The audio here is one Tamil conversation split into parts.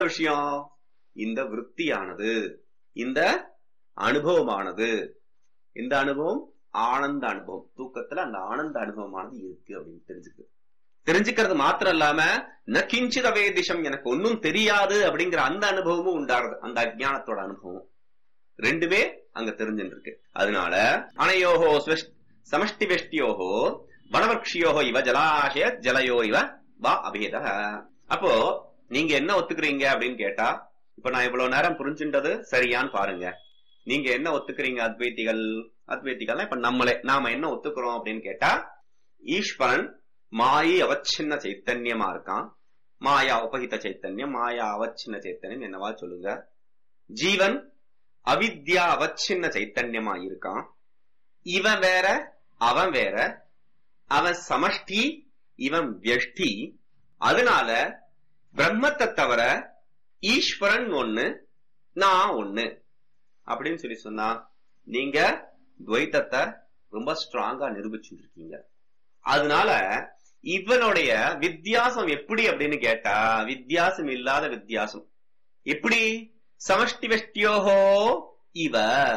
விஷயம் இந்த விற்த்தியானது இந்த அனுபவமானது இந்த அனுபவம் ஆனந்த அனுபவம் தூக்கத்துல அந்த ஆனந்த அனுபவமானது இருக்கு அப்படின்னு தெரிஞ்சுக்கு தெரிஞ்சுக்கிறது மாத்திரம் இல்லாம ந கிஞ்சித வேதிஷம் எனக்கு ஒன்னும் தெரியாது அப்படிங்கிற அந்த அனுபவமும் உண்டாருது அந்த அஜ்ஞானத்தோட அனுபவம் ரெண்டுமே அங்க தெரிஞ்சுட்டு இருக்கு அதனால அனையோகோ ஸ்வஷ்- சமஷ்டி வெஷ்டியோகோ வனவக்ஷியோகோ இவ ஜலாசய ஜலயோ இவ வா அபேத அப்போ நீங்க என்ன ஒத்துக்கிறீங்க அப்படின்னு கேட்டா இப்ப நான் இவ்வளவு நேரம் புரிஞ்சுட்டது சரியான்னு பாருங்க நீங்க என்ன ஒத்துக்கிறீங்க அத்வைத்திகள் அத்வைத்திகள் இப்ப நம்மளே நாம என்ன ஒத்துக்கிறோம் அப்படின்னு கேட்டா ஈஸ்வரன் மாயை அவச்சின்ன சைத்தன்யமா இருக்கான் மாயா உபகித சைத்தன்யம் மாயா அவச்சின்ன சைத்தன்யம் என்னவா சொல்லுங்க ஜீவன் அவித்யா அவச்சின்ன சைத்தன்யமா இருக்கான் இவன் வேற அவன் வேற அவன் சமஷ்டி இவன் வியஷ்டி அதனால பிரம்மத்தை தவிர ஈஸ்வரன் ஒண்ணு நான் ஒண்ணு அப்படின்னு சொல்லி சொன்னா நீங்க துவைத்தத்தை ரொம்ப ஸ்ட்ராங்கா நிரூபிச்சுட்டு இருக்கீங்க அதனால இவனுடைய வித்தியாசம் எப்படி அப்படின்னு கேட்டா வித்தியாசம் இல்லாத வித்தியாசம் எப்படி சமஷ்டி வெஷ்டியோகோ இவ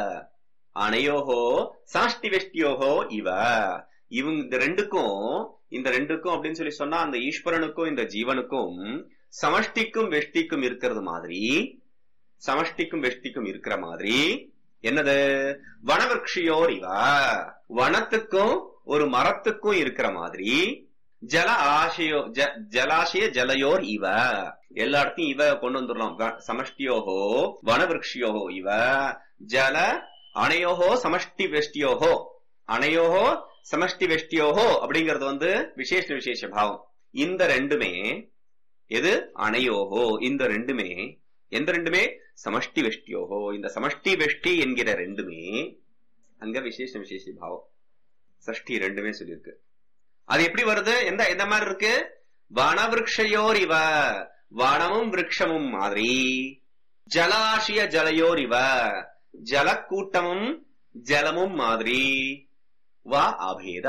அணையோகோ சமஷ்டி வெஷ்டியோகோ இவ இவங்க இந்த ரெண்டுக்கும் இந்த ரெண்டுக்கும் அப்படின்னு சொல்லி சொன்னா அந்த ஈஸ்வரனுக்கும் இந்த ஜீவனுக்கும் சமஷ்டிக்கும் வெஷ்டிக்கும் இருக்கிறது மாதிரி சமஷ்டிக்கும் வெஷ்டிக்கும் இருக்கிற மாதிரி என்னது வனவிருஷியோர் இவ வனத்துக்கும் ஒரு மரத்துக்கும் இருக்கிற மாதிரி ஜல ஆசையோ ஜ- ஜலாசய ஜலயோர் இவ எல்லா இடத்தையும் இவ கொண்டு வந்துடலாம் வ- சமஷ்டியோகோ வனவிருஷியோகோ இவ ஜல அணையோகோ சமஷ்டி வெஷ்டியோகோ அணையோகோ சமஷ்டி வெஷ்டியோகோ அப்படிங்கிறது வந்து விசேஷ விசேஷ பாவம் இந்த ரெண்டுமே எது அணையோகோ இந்த ரெண்டுமே எந்த ரெண்டுமே சமஷ்டி வெஷ்டியோகோ இந்த சமஷ்டி வெஷ்டி என்கிற ரெண்டுமே அங்க விசேஷ விசேஷ பாவம் சஷ்டி ரெண்டுமே சொல்லியிருக்கு அது எப்படி வருது எந்த எந்த மாதிரி இருக்கு வனவிருஷயோர் இவ வனமும் விருட்சமும் மாதிரி ஜலாசிய ஜலயோர் இவ ஜலக்கூட்டமும் ஜலமும் மாதிரி வா அபேத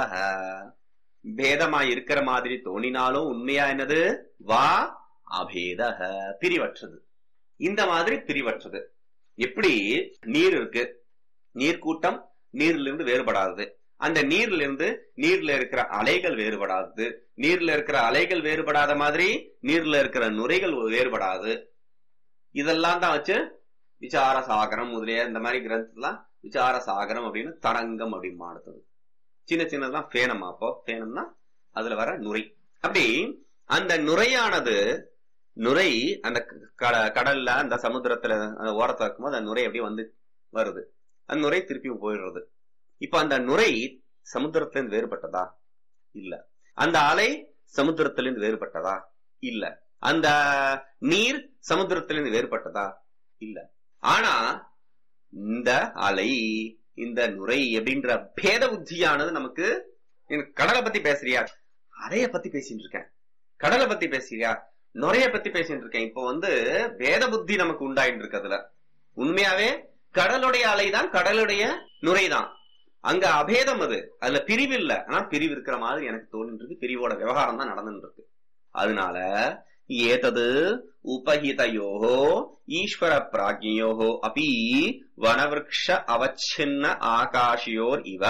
பேதமாய் இருக்கிற மாதிரி தோணினாலும் உண்மையா என்னது வா அபேத பிரிவற்றது இந்த மாதிரி பிரிவற்றது எப்படி நீர் இருக்கு நீர்க்கூட்டம் நீர்ல இருந்து வேறுபடாதது அந்த நீர்ல இருந்து நீர்ல இருக்கிற அலைகள் வேறுபடாதது நீர்ல இருக்கிற அலைகள் வேறுபடாத மாதிரி நீர்ல இருக்கிற நுரைகள் வேறுபடாது இதெல்லாம் தான் வச்சு விசார சாகரம் முதலிய இந்த மாதிரி கிரந்தத்துலாம் விசார சாகரம் அப்படின்னு தரங்கம் அப்படின்னு அடுத்தது சின்ன சின்னதெல்லாம் ஃபேனம் அப்போ ஃபேனம்னா அதுல வர நுரை அப்படி அந்த நுரையானது நுரை அந்த க- கடல்ல அந்த சமுத்திரத்துல அந்த ஓரத்துல இருக்கும்போது அந்த நுரை அப்படியே வந்து வருது அந்த நுரை திருப்பியும் போயிடுறது இப்ப அந்த நுரை சமுத்திரத்திலிருந்து வேறுபட்டதா இல்ல அந்த அலை சமுத்திரத்திலிருந்து வேறுபட்டதா இல்ல அந்த நீர் சமுத்திரத்திலிருந்து வேறுபட்டதா இல்ல ஆனா இந்த அலை இந்த நுரை அப்படின்ற பேத புத்தியானது நமக்கு எனக்கு கடலை பத்தி பேசுறியா அலைய பத்தி பேசிட்டு இருக்கேன் கடலை பத்தி பேசுறியா நுரைய பத்தி பேசிட்டு இருக்கேன் இப்போ வந்து வேத புத்தி நமக்கு உண்டாயிட்டு இருக்கு அதுல உண்மையாவே கடலுடைய அலைதான் கடலுடைய நுரைதான் அங்க அபேதம் அது அதுல பிரிவு இல்ல ஆனா பிரிவு இருக்கிற மாதிரி எனக்கு தோணிட்டு இருக்கு பிரிவோட விவகாரம் தான் நடந்துட்டு இருக்கு அதனால ஏதது உபஹிதயோகோ ஈஸ்வர பிராஜ்யோகோ அப்பி வனவிருக்ஷ அவச்சின்ன ஆகாஷியோர் இவ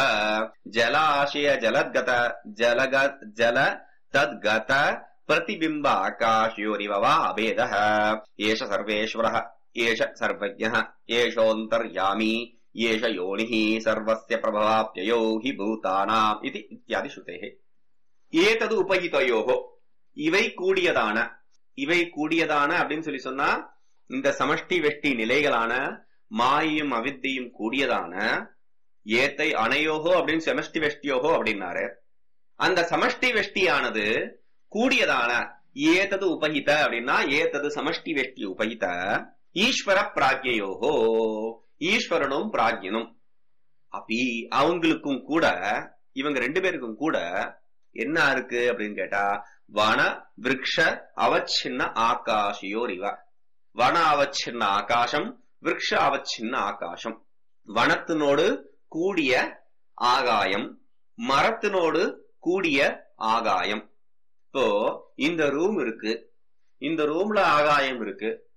ஜலாசய ஜலத்கத ஜலக ஜல தத்கத பிரதிபிம்ப ஆகாஷியோரிவ வா அபேதः ஏஷ சர்வேஸ்வரः ஏஷ சர்வஜ்ஞः ஏஷோऽन्तर्यामी ஏஷ யோனிः சர்வஸ்ய பிரபவாப்யயோ ஹி பூதானாம் இது இத்தியாதி ஸ்ருதேः ஏதது உபகிதயோகோ இவை கூடியதான இவை கூடியதான அப்படின்னு சொல்லி சொன்னா இந்த சமஷ்டி வெஷ்டி நிலைகளான மாயும் அவித்தையும் கூடியதான ஏத்தை அணையோகோ அப்படின்னு சமஷ்டி வெஷ்டியோகோ அப்படின்னாரு அந்த சமஷ்டி வெஷ்டியானது கூடியதான ஏதது உபகித அப்படின்னா ஏதது சமஷ்டி வெஷ்டி உபகித ஈஸ்வர பிராக்யோகோ ஈஸ்வரனும் பிராக்யனும் அப்படி அவங்களுக்கும் கூட இவங்க ரெண்டு பேருக்கும் கூட என்ன இருக்கு அப்படின்னு கேட்டா வன விரக்ஷ அவச்சின்ன ஆகாஷியோர் இவ வன அவச்சின்ன ஆகாசம் விரக்ஷ அவச்சின்ன ஆகாசம் வனத்தினோடு கூடிய ஆகாயம் மரத்தினோடு கூடிய ஆகாயம் இப்போ இந்த ரூம் இருக்கு இந்த ரூம்ல ஆகாயம் இருக்கு